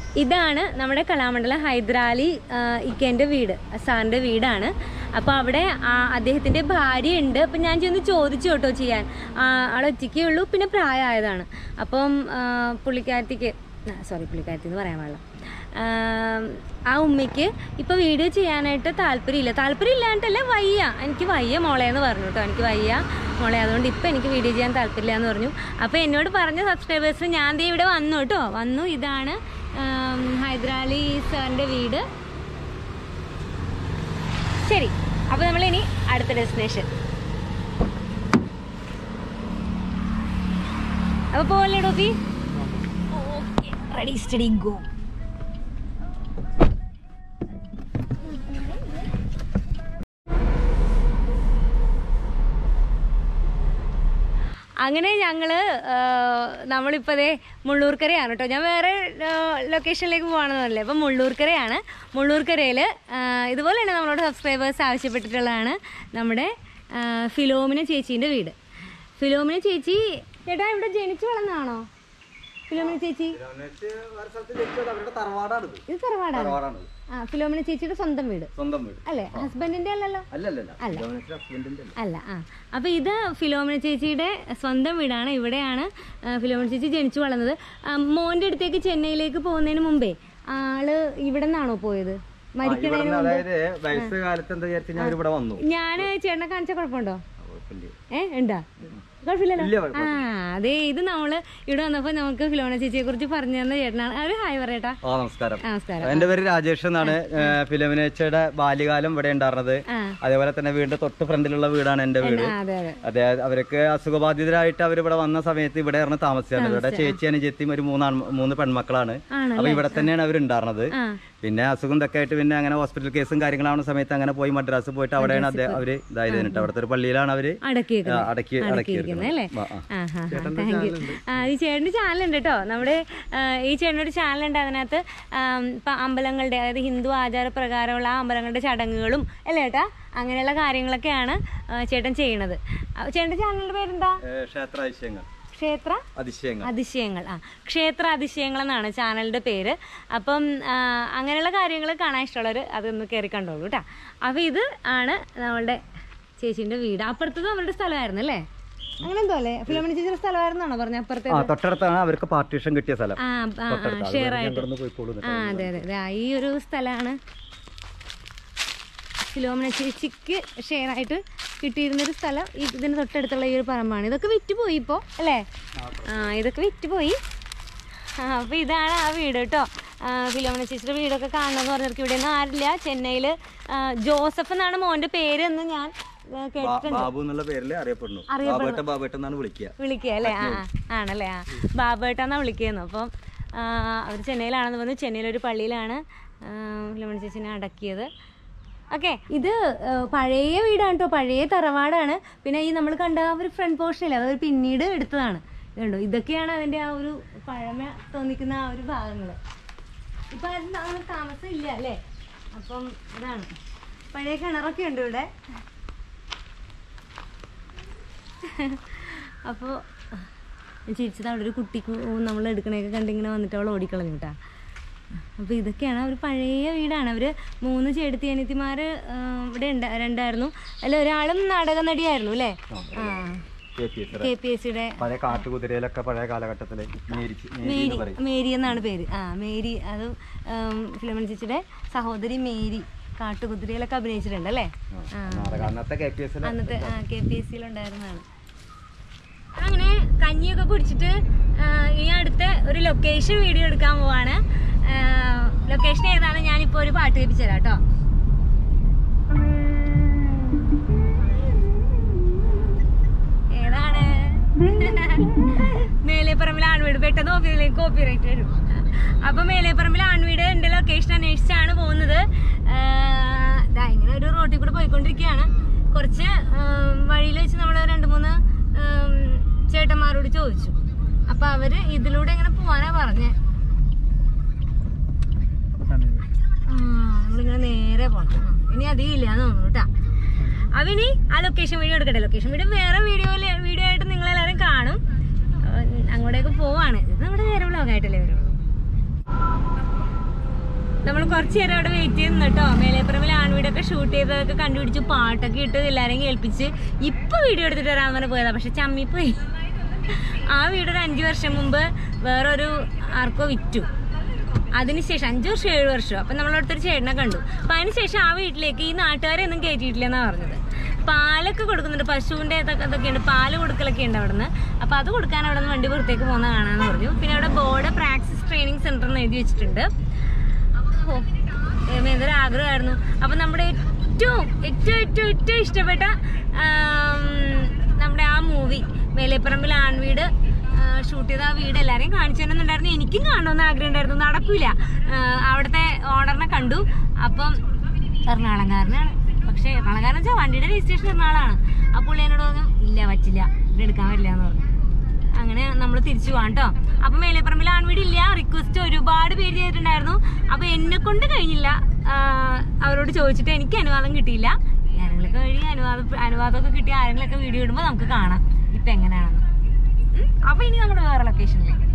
ഇതാണ് നമ്മുടെ കലാമണ്ഡലം ഹൈദരാലി ഇക്കേൻ്റെ വീട് സാറിൻ്റെ വീടാണ് അപ്പോൾ അവിടെ ആ, അദ്ദേഹത്തിൻ്റെ ഭാര്യയുണ്ട് അപ്പം ഞാൻ ചെന്ന് ചോദിച്ചു കേട്ടോ ചെയ്യാൻ ആ, ആൾ ഒറ്റയ്ക്കേ ഉള്ളൂ പിന്നെ പ്രായമായതാണ് അപ്പം ആ, പുള്ളിക്കാരത്തിക്ക് സോറി പുള്ളിക്കാരത്തി എന്ന് പറയാൻ പാടില്ല ആ, ആ ഉമ്മയ്ക്ക് ഇപ്പോൾ വീഡിയോ ചെയ്യാനായിട്ട് താല്പര്യമില്ല താല്പര്യം ഇല്ലാണ്ടല്ല വയ്യ എനിക്ക് വയ്യ മോളെ എന്ന് പറഞ്ഞു കേട്ടോ എനിക്ക് വയ്യ മോളെ അതുകൊണ്ട് ഇപ്പം എനിക്ക് വീഡിയോ ചെയ്യാൻ താല്പര്യമില്ല എന്ന് പറഞ്ഞു അപ്പോൾ എന്നോട് പറഞ്ഞ സബ്സ്ക്രൈബേഴ്സ് ഞാൻ ദേ ഇവിടെ വന്നു കേട്ടോ വന്നു ഇതാണ് ആം, ഹൈദരാലി സാറിൻ്റെ വീട് ശരി അപ്പോൾ നമ്മൾ ഇനി അടുത്ത ഡെസ്റ്റിനേഷൻ അപ്പോൾ പോവല്ലേ ഡോപ്പി ഓക്കെ റെഡി സ്റ്റഡി ഗോ അങ്ങനെ ഞങ്ങൾ നമ്മളിപ്പോൾ ദേ മുള്ളൂർക്കരയാണ് കേട്ടോ ഞാൻ വേറെ ലൊക്കേഷനിലേക്ക് പോകണമെന്നല്ലേ അപ്പം മുള്ളൂർക്കരയാണ് മുള്ളൂർക്കരയിൽ ഇതുപോലെ തന്നെ നമ്മളോട് സബ്സ്ക്രൈബേഴ്സ് ആവശ്യപ്പെട്ടിട്ടുള്ളതാണ് നമ്മുടെ ആ, ഫിലോമിന ചേച്ചീൻ്റെ വീട് ഫിലോമിന ചേച്ചി ചേട്ടാ ഇവിടെ ജനിച്ചു വളർന്നതാണോ ഫിലോമിന ചേച്ചി അവരുടെ തറവാടാണിത് ഇത് തറവാടാണ് തറവാടാണ് ആ ഫിലോമിന ചേച്ചിയുടെ സ്വന്തം വീട് സ്വന്തം വീട് അല്ലേ ഹസ്ബൻഡിൻ്റെ അല്ലല്ലോ അല്ലല്ലല്ല ഹസ്ബൻഡിന്റെ അല്ല അല്ല ആ അപ്പോൾ ഇത് ഫിലോമിന ചേച്ചിയുടെ സ്വന്തം വീടാണ് ഇവിടെയാണ് ആ, ഫിലോമിന ചേച്ചി ജനിച്ചു വളർന്നത് ആ, മോൻ്റെ അടുത്തേക്ക് ചെന്നൈയിലേക്ക് പോകുന്നതിന് മുമ്പേ ആള് ഇവിടെ നിന്നാണോ പോയത് മരിക്കണതിന് ഇവിടുന്ന് മുമ്പ് അതായത് വയസ്സ് കാലത്ത് എന്താ വിചാരിച്ചു ഞാൻ ഇവിടെ വന്നു ഞാൻ ചേട്ടനെ കാണിച്ച കുഴപ്പമുണ്ടോ കുഴപ്പമില്ല. ഏ ഉണ്ടാ കുഴപ്പമില്ലല്ലോ ഇല്ല, ആ അതെ ഇത് നമ്മള് ഇവിടെ വന്നപ്പോ നമുക്ക് ഫിലോമിന ചേച്ചിയെ കുറിച്ച് പറഞ്ഞു തന്ന ചേട്ടനാണ് ഒരു ഹായ് പറയട്ടാ ആ നമസ്കാരം നമസ്കാരം എന്റെ പേര് രാജേഷ് എന്നാണ് ഫിലിമിനേച്ചയുടെ ബാല്യകാലം ഇവിടെ ഉണ്ടായിരുന്നത് ആ അതേപോലെ തന്നെ വീടിന്റെ തൊട്ട് ഫ്രണ്ടിലുള്ള വീടാണ് എന്റെ വീട് ആ, അതെ അതെ അതെ അവർക്ക് അസുഖബാധിതരായിട്ട് അവർ ഇവിടെ വന്ന സമയത്ത് ഇവിടെ ആയിരുന്നു താമസിച്ചത് ഇവിടെ ചേച്ചി അനുജത്തിയും ഒരു മൂന്നാൺ മൂന്ന് പെൺമക്കളാണ് ആണല്ലേ? അപ്പൊ ഇവിടെ തന്നെയാണ് അവർ ഉണ്ടായിരുന്നത് ആ പിന്നെ അസുഖം ഇതൊക്കെ ആയിട്ട് പിന്നെ അങ്ങനെ ഹോസ്പിറ്റൽ കേസും കാര്യങ്ങളാവുന്ന സമയത്ത് അങ്ങനെ പോയി മദ്രാസ് പോയിട്ട് അവിടെയാണ് അദ്ദേഹം അവര് ഇതായത് കഴിഞ്ഞിട്ട് അവിടുത്തെ ഒരു പള്ളിയിലാണ് അവര് അടക്കിയേക്കുന്നത് ആ, അടക്കി അടക്കിയിരിക്കുന്നത് അല്ലേ ആ, ആ. താങ്ക് യു ആ ഈ ചേട്ടൻ്റെ ചാനലുണ്ട് കേട്ടോ നമ്മുടെ ആ, ഈ ചേട്ടനൊരു ചാനലുണ്ട് അതിനകത്ത് ആം, ഇപ്പം അമ്പലങ്ങളുടെ അതായത് ഹിന്ദു ആചാരപ്രകാരമുള്ള ആ അമ്പലങ്ങളുടെ ചടങ്ങുകളും അല്ലേ ചേട്ടാ അങ്ങനെയുള്ള കാര്യങ്ങളൊക്കെയാണ് ആ, ചേട്ടൻ ചെയ്യണത് ആ, ചേട്ടൻ്റെ ചാനലിൻ്റെ പേരെന്താ ഏ, ക്ഷേത്ര അതിശയങ്ങൾ ക്ഷേത്ര അതിശയങ്ങൾ അതിശയങ്ങൾ ആ ക്ഷേത്ര അതിശയങ്ങൾ എന്നാണ് ചാനലിൻ്റെ പേര് അപ്പം ആ, അങ്ങനെയുള്ള കാര്യങ്ങൾ കാണാൻ ഇഷ്ടമുള്ളവർ അതൊന്ന് കയറി കണ്ടോളൂ കേട്ടോ അപ്പോൾ ഇത് ആണ് നമ്മളുടെ ചേച്ചീൻ്റെ വീട് അപ്പുറത്തത് അവരുടെ സ്ഥലമായിരുന്നു അല്ലേ അങ്ങനെ എന്തോ അല്ലേ ഫിലോമിന ചേച്ചിയുടെ സ്ഥലമായിരുന്നാണോ പറഞ്ഞ അപ്പുറത്തെ ആ തൊട്ടടുത്താണ് അവർക്ക് പാർട്ടീഷൻ കിട്ടിയ സ്ഥലം ആ ആ ആ ഷെയർ ആയിട്ട് ഇവിടുന്ന് പോയിക്കോളൂ ആ അതെ അതെ അതെ ആ, ഈ ഒരു സ്ഥലമാണ് ഫിലോമിന ചേച്ചിക്ക് ഷെയർ ആയിട്ട് കിട്ടിയിരുന്നൊരു സ്ഥലം ഈ ഇതിന് തൊട്ടടുത്തുള്ള ഈ ഒരു പറമ്പാണ് ഇതൊക്കെ വിറ്റ് പോയി ഇപ്പോൾ അല്ലേ ആ ഇതൊക്കെ വിറ്റ് പോയി ആ അപ്പോൾ ഇതാണ് ആ വീട് കേട്ടോ ആ, ഫിലോമിന ചേച്ചിയുടെ വീടൊക്കെ കാണണമെന്ന് പറഞ്ഞവർക്ക് ഇവിടെ ഒന്നും ആരില്ല ചെന്നൈയിൽ ജോസഫ് എന്നാണ് മോൻ്റെ പേര് എന്ന് ഞാൻ ആ, കേട്ടിട്ടുണ്ട് ബാബു എന്നുള്ള പേരിൽ അറിയപ്പെടുന്നു ബാബേട്ട ബാബേട്ട എന്നാണ് വിളിക്കുക വിളിക്കുക അല്ലേ ആ ആ, ആണല്ലേ ആ ബാബേട്ടാന്നാ വിളിക്കുന്നു അപ്പം അവർ ചെന്നൈയിലാണെന്ന് പറഞ്ഞു ചെന്നൈയിലൊരു പള്ളിയിലാണ് ആ, ലമൺ ചേച്ചിനെ അടക്കിയത് ഓക്കെ ഇത് ആ, പഴയ വീടാണ് കേട്ടോ പഴയ തറവാടാണ് പിന്നെ ഈ നമ്മൾ കണ്ട ആ ഒരു ഫ്രണ്ട് പോർഷൻ ഇല്ലേ അതൊരു പിന്നീട് എടുത്തതാണ് ഇതുണ്ടോ ഇതൊക്കെയാണ് അതിൻ്റെ ആ ഒരു പഴമ തോന്നിക്കുന്ന ആ ഒരു ഭാഗങ്ങൾ ഇപ്പം ആരും അങ്ങനെ താമസം ഇല്ല അല്ലേ അപ്പം ഇതാണ് പഴയ കിണറൊക്കെ ഉണ്ട് ഇവിടെ അപ്പോൾ ചിരിച്ചത് അവിടെ ഒരു കുട്ടിക്ക് നമ്മൾ എടുക്കണയൊക്കെ കണ്ടിങ്ങനെ വന്നിട്ട് അവൾ ഓടിക്കളഞ്ഞു കേട്ടാ അപ്പോൾ ഇതൊക്കെയാണ് അവർ പഴയ വീടാണ് അവർ മൂന്ന് ചേട്ടത്തി അനിയത്തിമാർ ഇവിടെ ഉണ്ട് രണ്ടായിരുന്നു അല്ല ഒരാളും നാടക നടിയായിരുന്നു അല്ലേ ആ K P S K P S സിയുടെ പഴയ കാട്ടുകുതിരയിലൊക്കെ പഴയ കാലഘട്ടത്തില് മേരിച്ച് മേരി മേരി എന്ന് പറയും മേരി എന്നാണ് പേര് ആ മേരി അത് ഫിലിമൺ ചേച്ചിയുടെ സഹോദരി മേരി കാട്ടുകുതിരയിലൊക്കെ അഭിനയിച്ചിട്ടുണ്ട് അല്ലേ ആ നാടക അന്നത്തെ കെ പി എസ് അന്നത്തെ കെ പി എസ് സിയിലുണ്ടായിരുന്നതാണ് അങ്ങനെ കഞ്ഞിയൊക്കെ കുടിച്ചിട്ട് ആ, ഈ അടുത്ത ഒരു ലൊക്കേഷൻ വീഡിയോ എടുക്കാൻ പോവാണ് ലൊക്കേഷൻ ഏതാണ് ഞാനിപ്പോൾ ഒരു പാട്ട് കേൾപ്പിച്ചു തരാം കേട്ടോ ഏതാണ് മേലെപ്പറമ്പിൽ ആൺവീട് പെട്ടെന്ന് കോപ്പി റൈറ്റ് വരും അപ്പൊ മേലെപ്പറമ്പിൽ ആൺവീട് എന്റെ ലൊക്കേഷൻ അന്വേഷിച്ചാണ് പോകുന്നത് ആ, ദാ ഇങ്ങനെ ഒരു റോട്ടിൽ കൂടെ പോയിക്കൊണ്ടിരിക്കുകയാണ് കുറച്ച് വഴിയിൽ വെച്ച് നമ്മൾ രണ്ട് മൂന്ന് ഉം, ചേട്ടന്മാരോട് ചോദിച്ചു അപ്പൊ അവര് ഇതിലൂടെ ഇങ്ങനെ പോവാനാ പറഞ്ഞേ ആ, നമ്മളിങ്ങനെ നേരെ പോണം ആ, ഇനി അധികം ഇല്ലാന്ന് തോന്നുന്നു കേട്ടാ അപ്പൊ ഇനി ആ ലൊക്കേഷൻ വീഡിയോ എടുക്കട്ടെ ലൊക്കേഷൻ വീഡിയോ വേറെ വീഡിയോ വീഡിയോ ആയിട്ട് നിങ്ങൾ എല്ലാവരും കാണും അപ്പൊ അങ്ങോട്ടേക്ക് പോവാണ് ഇത് നമ്മുടെ നേരെ വ്ളോഗായിട്ടല്ലേ വരുള്ളൂ കുറച്ച് നേരം അവിടെ വെയിറ്റ് ചെയ്ത് കേട്ടോ മേലേപ്പുറമിൽ ആൺവീടൊക്കെ ഷൂട്ട് ചെയ്തതൊക്കെ കണ്ടുപിടിച്ച് പാട്ടൊക്കെ ഇട്ട് എല്ലാരെയും കേൾപ്പിച്ച് ഇപ്പൊ വീഡിയോ എടുത്തിട്ട് വരാൻ പറഞ്ഞ് പോയതാ പക്ഷെ ചമ്മിപ്പോയി ആ വീട് ഒരു അഞ്ചു വർഷം മുമ്പ് വേറൊരു ആർക്കോ വിറ്റു അതിനുശേഷം അഞ്ചു വർഷം ഏഴു വർഷം അപ്പൊ നമ്മളടുത്തൊരു ചേട്ടനെ കണ്ടു അപ്പൊ അതിനുശേഷം ആ വീട്ടിലേക്ക് ഈ നാട്ടുകാരെ ഒന്നും കയറ്റിയിട്ടില്ലെന്നാ പറഞ്ഞത് പാലൊക്കെ കൊടുക്കുന്നുണ്ട് പശുവിന്റെ ഇതൊക്കെ ഇതൊക്കെയുണ്ട് പാല് കൊടുക്കലൊക്കെ ഉണ്ട് അവിടുന്ന് അപ്പൊ അത് കൊടുക്കാൻ അവിടെ നിന്ന് വണ്ടി പുറത്തേക്ക് പോകുന്ന കാണാന്ന് പറഞ്ഞു പിന്നെ അവിടെ ബോർഡ് പ്രാക്ടീസ് ട്രെയിനിങ് സെന്റർ എന്ന് എഴുതി വെച്ചിട്ടുണ്ട് ഓ, ദൈവമേ, എന്തൊരു ആഗ്രഹമായിരുന്നു അപ്പൊ നമ്മുടെ ഏറ്റവും ഏറ്റവും ഏറ്റവും ഏറ്റവും ഇഷ്ടപ്പെട്ട ആം, നമ്മുടെ ആ മൂവി മേലേപ്പറമ്പിൽ ആൺവീട് ഷൂട്ട് ചെയ്ത ആ വീട് എല്ലാരെയും കാണിച്ചു തരുന്നുണ്ടായിരുന്നു എനിക്കും കാണണമെന്ന് ആഗ്രഹം ഉണ്ടായിരുന്നു നടക്കൂല ആ, അവിടുത്തെ ഓണറിനെ കണ്ടു അപ്പം എറണാകുളംകാരനാണ് പക്ഷെ എറണാകുളം വെച്ചാൽ വണ്ടിയുടെ രജിസ്ട്രേഷൻ എറണാകുളമാണ് ആ പുള്ളി എന്നോട് പറഞ്ഞു ഇല്ല പറ്റില്ല ഇവിടെ എടുക്കാൻ പറ്റില്ല എന്ന് പറഞ്ഞു അങ്ങനെ നമ്മൾ തിരിച്ചു പോവാം കേട്ടോ അപ്പൊ മേലെപ്പറമ്പിൽ ആൺവീട് ഇല്ല റിക്വസ്റ്റ് ഒരുപാട് പേര് ചെയ്തിട്ടുണ്ടായിരുന്നു അപ്പൊ എന്നെ കൊണ്ട് കഴിഞ്ഞില്ല ആ, അവരോട് ചോദിച്ചിട്ട് എനിക്ക് അനുവാദം കിട്ടിയില്ല ആരെങ്കിലൊക്കെ വഴി അനുവാദം അനുവാദമൊക്കെ കിട്ടി ആരെങ്കിലൊക്കെ വീഡിയോ ഇടുമ്പോൾ നമുക്ക് കാണാം ഇപ്പൊ എങ്ങനെയാണെന്ന് ഉം. അപ്പൊ ഇനി നമ്മുടെ വേറെ ലൊക്കേഷനിലേക്ക്